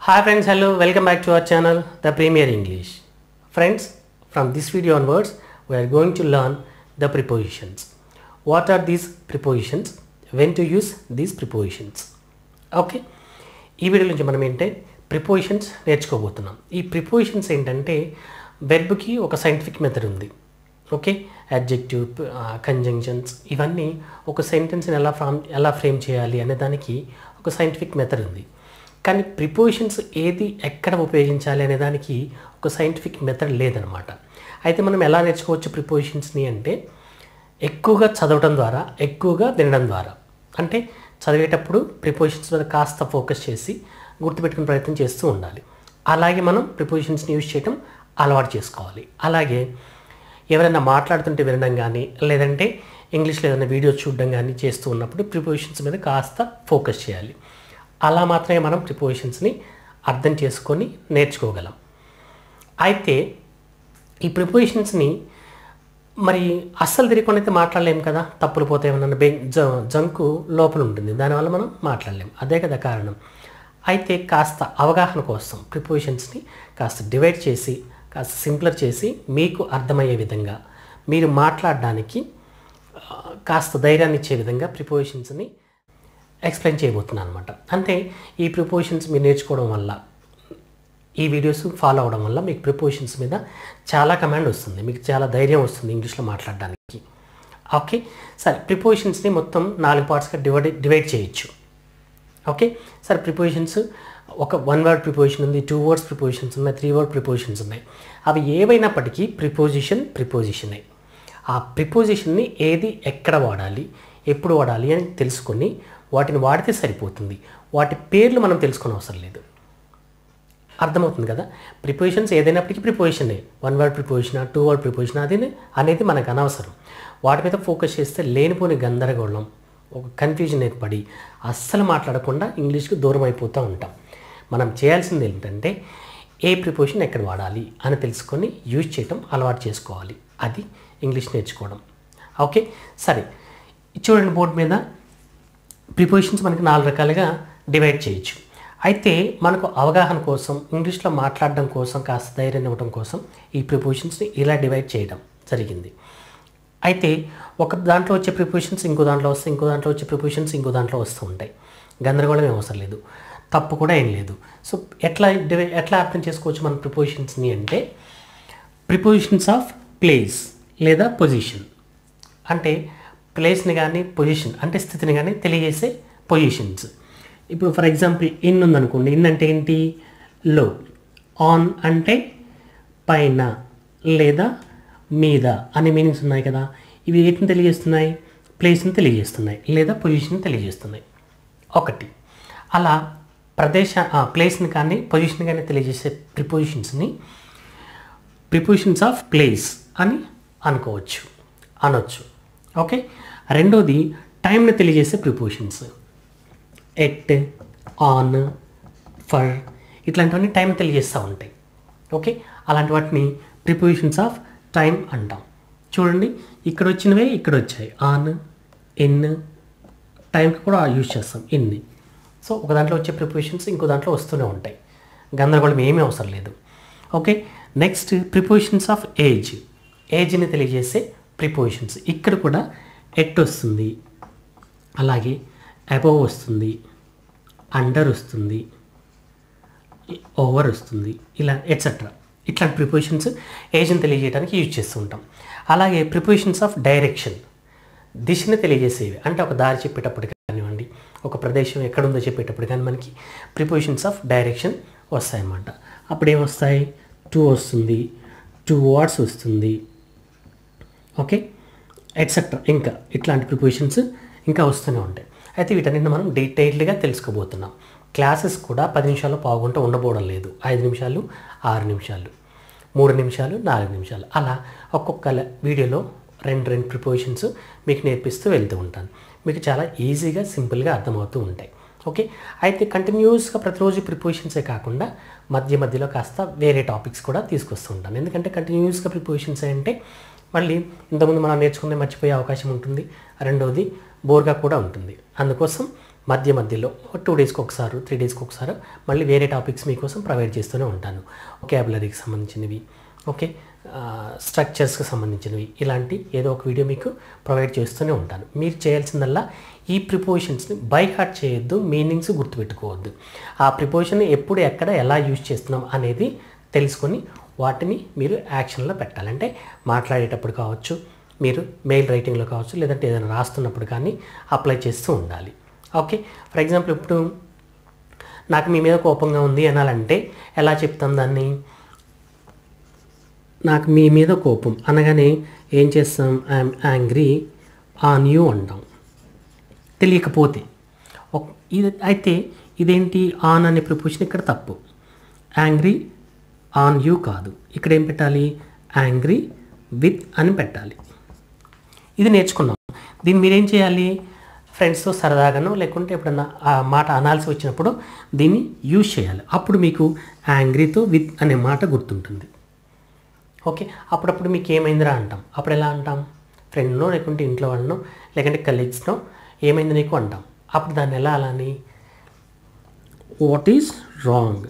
Hi friends, hello, welcome back to our channel, The Premier English. Friends, from this video onwards, we are going to learn the prepositions. What are these prepositions? When to use these prepositions? Okay ఈ video నుంచి మనం ఏంటంటే prepositions నేర్చుకోబోతున్నాం ఈ prepositions ఏంటంటే వెర్బ్కి ఒక scientific method ఉంది okay adjective conjunctions ఇవన్నీ ఒక సెంటెన్స్ని ఎలా ఫ్రామ్ ఎలా ఫ్రేమ్ చేయాలి అనే దానికి ఒక సైంటిఫిక్ మెథడ్ ఉంది కానీ ప్రిపోజిషన్స్ ఏది ఎక్కడ ఉపయోగించాలి అనే దానికి ఒక సైంటిఫిక్ మెథడ్ లేదనమాట అయితే మనం ఎలా నేర్చుకోవచ్చు ప్రిపోజిషన్స్ని అంటే ఎక్కువగా చదవడం ద్వారా ఎక్కువగా వినడం ద్వారా అంటే చదివేటప్పుడు ప్రిపోజిషన్స్ మీద కాస్త ఫోకస్ చేసి గుర్తుపెట్టుకునే ప్రయత్నం చేస్తూ ఉండాలి అలాగే మనం ప్రిపోజిషన్స్ని యూజ్ చేయడం అలవాటు చేసుకోవాలి అలాగే ఎవరైనా మాట్లాడుతుంటే వినడం కానీ లేదంటే ఇంగ్లీష్లో ఏదైనా వీడియోస్ చూడడం కానీ చేస్తూ ఉన్నప్పుడు ప్రిపోజిషన్స్ మీద కాస్త ఫోకస్ చేయాలి అలా మాత్రమే మనం ప్రిపోజిషన్స్ని అర్థం చేసుకొని నేర్చుకోగలం అయితే ఈ ప్రిపోజిషన్స్ని మరి అస్సలు తిరగకుండా అయితే మాట్లాడలేము కదా తప్పులు పోతే ఏమన్నా బె జ జంకు లోపల ఉంటుంది దానివల్ల మనం మాట్లాడలేం అదే కదా కారణం అయితే కాస్త అవగాహన కోసం ప్రిపోజిషన్స్ని కాస్త డివైడ్ చేసి కాస్త సింప్లర్ చేసి మీకు అర్థమయ్యే విధంగా మీరు మాట్లాడడానికి ఆ, కాస్త ధైర్యాన్ని ఇచ్చే విధంగా ప్రిపోజిషన్స్ని ఎక్స్ప్లెయిన్ చేయబోతున్నాను అనమాట అంటే ఈ ప్రిపోజిషన్స్ మీరు నేర్చుకోవడం వల్ల ఈ వీడియోస్ ఫాలో అవడం వల్ల మీకు ప్రిపోజిషన్స్ మీద చాలా కమాండ్ వస్తుంది మీకు చాలా ధైర్యం వస్తుంది ఇంగ్లీష్లో మాట్లాడడానికి ఓకే సరే ప్రిపోజిషన్స్ని మొత్తం నాలుగు పార్ట్స్గా డివైడ్ డివైడ్ చేయొచ్చు ఓకే సరే ప్రిపోజిషన్స్ ఒక వన్ వర్డ్ ప్రిపోజిషన్ ఉంది టూ వర్డ్స్ ప్రిపోజిషన్స్ ఉన్నాయి త్రీ వర్డ్ ప్రిపోజిషన్స్ ఉన్నాయి అవి ఏవైనప్పటికీ ప్రిపోజిషన్ ప్రిపోజిషనే ఆ ప్రిపోజిషన్ని ఏది ఎక్కడ వాడాలి ఎప్పుడు వాడాలి అని తెలుసుకొని వాటిని వాడితే సరిపోతుంది వాటి పేర్లు మనం తెలుసుకునే అవసరం లేదు అర్థమవుతుంది కదా ప్రిపోజిషన్స్ ఏదైనప్పటికీ ప్రిపోజిషనే one word preposition two word preposition అది అనేది మనకు అనవసరం వాటి మీద ఫోకస్ చేస్తే లేనిపోని గందరగోళం ఒక కన్ఫ్యూజన్ ఏర్పడి అస్సలు మాట్లాడకుండా ఇంగ్లీష్కి దూరం అయిపోతూ ఉంటాం మనం చేయాల్సింది ఏంటంటే ఏ ప్రిపోజిషన్ ఎక్కడ వాడాలి అని తెలుసుకొని యూజ్ చేయటం అలవాటు చేసుకోవాలి అది ఇంగ్లీష్ నేర్చుకోవడం ఓకే సరే చూడండి బోర్డు మీద ప్రిపోజిషన్స్ మనకి నాలుగు రకాలుగా డివైడ్ చేయొచ్చు అయితే మనకు అవగాహన కోసం ఇంగ్లీష్లో మాట్లాడడం కోసం కాస్త ధైర్యం ఇవ్వడం కోసం ఈ ప్రిపోజిషన్స్ని ఇలా డివైడ్ చేయడం జరిగింది అయితే ఒక దాంట్లో వచ్చే ప్రిపోజిషన్స్ ఇంకో దాంట్లో వస్తాయి ఇంకో దాంట్లో వచ్చే ప్రిపోజిషన్స్ ఇంకో దాంట్లో వస్తూ ఉంటాయి గందరగోళం ఏం అవసరం లేదు తప్పు కూడా ఏం లేదు సో ఎట్లా డివై ఎట్లా అర్థం చేసుకోవచ్చు మన ప్రిపోజిషన్స్ని అంటే ప్రిపోజిషన్స్ ఆఫ్ ప్లేస్ లేదా పొజిషన్ అంటే ప్లేస్ని కానీ పొజిషన్ అంటే స్థితిని కానీ తెలియజేసే పొజిషన్స్ ఇప్పుడు ఫర్ ఎగ్జాంపుల్ ఇన్ ఉందనుకోండి ఇన్ అంటే ఏంటి లో ఆన్ అంటే పైన లేదా మీద అనే మీనింగ్స్ ఉన్నాయి కదా ఇవి వీటిని తెలియజేస్తున్నాయి ప్లేస్ని తెలియజేస్తున్నాయి లేదా పొజిషన్ తెలియజేస్తున్నాయి ఒకటి అలా ప్రదేశ ప్లేస్ని కానీ పొజిషన్ కానీ తెలియజేసే ప్రిపోజిషన్స్ని ప్రిపోజిషన్స్ ఆఫ్ ప్లేస్ అని అనుకోవచ్చు అనొచ్చు ఓకే రెండోది టైంని తెలియజేసే ప్రిపోజిషన్స్ ఎట్ ఆన్ ఫర్ ఇట్లాంటివన్నీ టైం తెలియజేస్తూ ఉంటాయి ఓకే అలాంటి వాటిని ప్రిపోజిషన్స్ ఆఫ్ టైం అంటాం చూడండి ఇక్కడ వచ్చినవే ఇక్కడ వచ్చాయి ఆన్ ఇన్ టైంకి కూడా యూజ్ చేస్తాం ఇన్ని సో ఒక దాంట్లో వచ్చే ప్రిపోజిషన్స్ ఇంకో దాంట్లో వస్తూనే ఉంటాయి గందరగోళం ఏమీ అవసరం లేదు okay next prepositions of age ఏజ్ని తెలియజేసే ప్రిపోజిషన్స్ ఇక్కడ కూడా ఎట్ వస్తుంది అలాగే అబోవ్ వస్తుంది అండర్ వస్తుంది ఓవర్ వస్తుంది ఇలా ఎట్సెట్రా ఇట్లాంటి ప్రిపోజిషన్స్ ఏజ్ని తెలియజేయడానికి యూజ్ చేస్తూ ఉంటాం అలాగే ప్రిపోజిషన్స్ ఆఫ్ డైరెక్షన్ దిశని తెలియజేసేవి అంటే ఒక దారి చెప్పేటప్పుడు కానివ్వండి ఒక ప్రదేశం ఎక్కడుందో చెప్పేటప్పుడు కానీ మనకి ప్రిపోజిషన్స్ ఆఫ్ డైరెక్షన్ వస్తాయన్నమాట అప్పుడు ఏమొస్తాయి టూ వస్తుంది టూ వర్డ్స్ వస్తుంది ఓకే ఎట్సెట్రా ఇంకా ఇట్లాంటి ప్రిపోజిషన్స్ ఇంకా వస్తూనే ఉంటాయి అయితే వీటన్నిటిని మనం డీటెయిల్డ్గా తెలుసుకోబోతున్నాం క్లాసెస్ కూడా పది నిమిషాలు పావుగంట ఉండబోవడం లేదు ఐదు నిమిషాలు ఆరు నిమిషాలు మూడు నిమిషాలు నాలుగు నిమిషాలు అలా ఒక్కొక్క లె- వీడియోలో రెండు రెండు ప్రిపోజిషన్స్ మీకు నేర్పిస్తూ వెళ్తూ ఉంటాను మీకు చాలా ఈజీగా సింపుల్గా అర్థమవుతూ ఉంటాయి ఓకే అయితే కంటిన్యూస్గా ప్రతిరోజు ప్రిపోజిషన్సే కాకుండా మధ్య మధ్యలో కాస్త వేరే టాపిక్స్ కూడా తీసుకొస్తూ ఉంటాను ఎందుకంటే కంటిన్యూస్గా ప్రిపోజిషన్స్ అంటే మళ్ళీ ఇంతకుముందు మనం నేర్చుకునే మర్చిపోయే అవకాశం ఉంటుంది రెండవది బోర్గా కూడా ఉంటుంది అందుకోసం మధ్య మధ్యలో టూ డేస్కి ఒకసారి త్రీ డేస్కి ఒకసారి మళ్ళీ వేరే టాపిక్స్ మీకోసం ప్రొవైడ్ చేస్తూనే ఉంటాను ఒకాబులరీకి సంబంధించినవి ఓకే స్ట్రక్చర్స్కి సంబంధించినవి ఇలాంటి ఏదో ఒక వీడియో మీకు ప్రొవైడ్ చేస్తూనే ఉంటాను మీరు చేయాల్సిందల్లా ఈ ప్రిపోజిషన్స్ని బై హార్ట్ చేయొద్దు మీనింగ్స్ గుర్తుపెట్టుకోవద్దు ఆ ప్రిపోజిషన్ ఎప్పుడు ఎక్కడ ఎలా యూజ్ చేస్తున్నాం అనేది తెలుసుకొని వాటిని మీరు యాక్షన్లో పెట్టాలంటే మాట్లాడేటప్పుడు కావచ్చు మీరు మెయిల్ రైటింగ్లో కావచ్చు లేదంటే ఏదైనా రాస్తున్నప్పుడు కానీ అప్లై చేస్తూ ఉండాలి ఓకే ఫర్ ఎగ్జాంపుల్ ఇప్పుడు నాకు మీ మీద కోపంగా ఉంది అనాలంటే ఎలా చెప్తాం దాన్ని నాకు మీ మీద కోపం అనగానే ఏం చేస్తాం ఐఎమ్ యాంగ్రీ ఆన్ యూ అంటాం తెలియకపోతే ఒక- ఇది అయితే ఇదేంటి ఆన్ అనే ప్రిపోజిషన్ ఇక్కడ తప్పు యాంగ్రీ ఆన్ యూ కాదు ఇక్కడ ఏం పెట్టాలి యాంగ్రీ విత్ అని పెట్టాలి ఇది నేర్చుకున్నాం దీన్ని మీరేం చేయాలి ఫ్రెండ్స్తో సరదాగానో లేకుంటే ఎప్పుడన్నా ఆ మాట అనాల్సి వచ్చినప్పుడు దీన్ని యూజ్ చేయాలి అప్పుడు మీకు యాంగ్రీతో విత్ అనే మాట గుర్తుంటుంది ఓకే అప్పుడప్పుడు మీకు ఏమైందిరా అంటాం అప్పుడు ఎలా అంటాం ఫ్రెండ్నో లేకుంటే ఇంట్లో వాళ్ళనో లేకుంటే కలీగ్స్నో ఏమైంది నీకు అంటాం అప్పుడు దాన్ని ఎలా అలాని what is wrong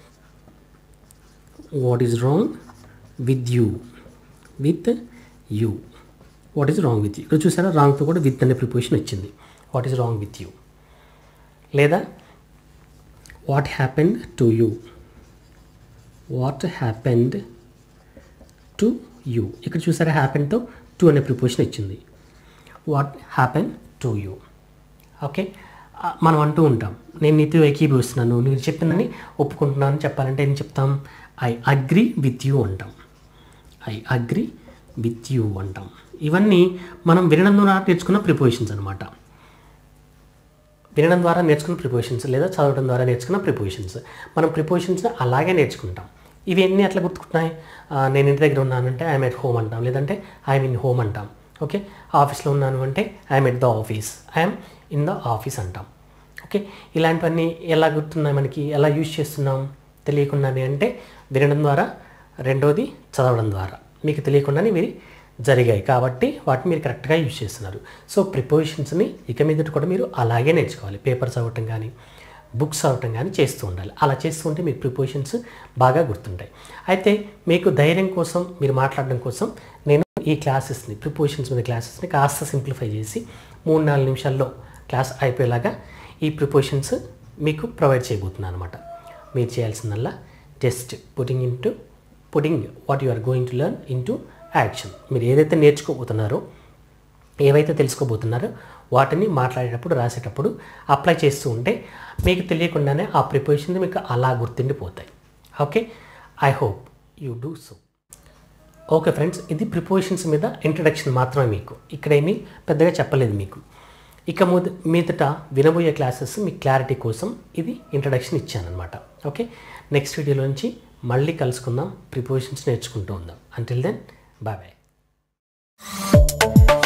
what is wrong with you with you what is wrong with you ఇక్కడ చూసారా రాంగ్తో కూడా విత్ అనే ప్రిపోజిషన్ వచ్చింది what is wrong with you లేదా what happened to you what happened to you ఇక్కడ చూసారా హ్యాపెన్తో టు అనే ప్రిపోజిషన్ ఇచ్చింది what happen to you okay ఆ, మనం అంటూ ఉంటాం నేను నీతో ఏకీభవిస్తున్నాను నేను చెప్పిందని ఒప్పుకుంటున్నాను చెప్పాలంటే ఏం చెప్తాం ఐ అగ్రి విత్ యూ అంటాం ఐ అగ్రి విత్ యూ అంటాం ఇవన్నీ మనం వినడం ద్వారా నేర్చుకున్న ప్రిపోజిషన్స్ అనమాట వినడం ద్వారా నేర్చుకున్న ప్రిపోజిషన్స్ లేదా చదవడం ద్వారా నేర్చుకున్న ప్రిపోజిషన్స్ మనం ప్రిపోజిషన్స్ అలాగే నేర్చుకుంటాం ఇవన్నీ ఎట్లా గుర్తుకుంటున్నాయి ఆ, నేను ఇంటి దగ్గర ఉన్నానంటే ఐఎమ్ ఎట్ హోమ్ అంటాం లేదంటే ఐఎమ్ ఇన్ హోమ్ అంటాం ఓకే ఆఫీస్లో ఉన్నాను అంటే I'm at the office I'm in the office అంటాం ఓకే ఇలాంటివన్నీ ఎలా గుర్తున్నాయి మనకి ఎలా యూజ్ చేస్తున్నాం తెలియకుండానే అంటే వినడం ద్వారా రెండోది చదవడం ద్వారా మీకు తెలియకుండానే ఇవి జరిగాయి కాబట్టి వాటిని మీరు కరెక్ట్గా యూజ్ చేస్తున్నారు సో ప్రిపోజిషన్స్ని ఇక మీదట కూడా మీరు అలాగే నేర్చుకోవాలి పేపర్స్ అవ్వటం కానీ బుక్స్ అవ్వటం కానీ చేస్తూ ఉండాలి అలా చేస్తూ ఉంటే మీకు ప్రిపోజిషన్స్ బాగా గుర్తుంటాయి అయితే మీకు ధైర్యం కోసం మీరు మాట్లాడడం కోసం నేను ఈ క్లాసెస్ని ప్రిపోజిషన్స్ మీద క్లాసెస్ని కాస్త సింప్లిఫై చేసి మూడు నాలుగు నిమిషాల్లో క్లాస్ అయిపోయేలాగా ఈ ప్రిపోజిషన్స్ మీకు ప్రొవైడ్ చేయబోతున్నాను అనమాట మీరు చేయాల్సిందల్లా just putting into putting what you are going to learn into action మీరు ఏదైతే నేర్చుకోబోతున్నారో ఏవైతే తెలుసుకోబోతున్నారో వాటిని మాట్లాడేటప్పుడు రాసేటప్పుడు అప్లై చేస్తూ ఉంటే మీకు తెలియకుండానే ఆ ప్రిపరేషన్ మీకు అలా గుర్తుండిపోతాయి okay I hope you do so okay friends ఇది ప్రిపోజిషన్స్ మీద ఇంట్రడక్షన్ మాత్రమే మీకు ఇక్కడేమీ పెద్దగా చెప్పలేదు మీకు ఇక ముద మీదట వినబోయే క్లాసెస్ మీ క్లారిటీ కోసం ఇది ఇంట్రడక్షన్ ఇచ్చానమాట ఓకే నెక్స్ట్ వీడియోలో నుంచి మళ్ళీ కలుసుకుందాం ప్రిపోజిషన్స్ నేర్చుకుంటూ ఉందాం అంటిల్ దెన్ బాయ్ బాయ్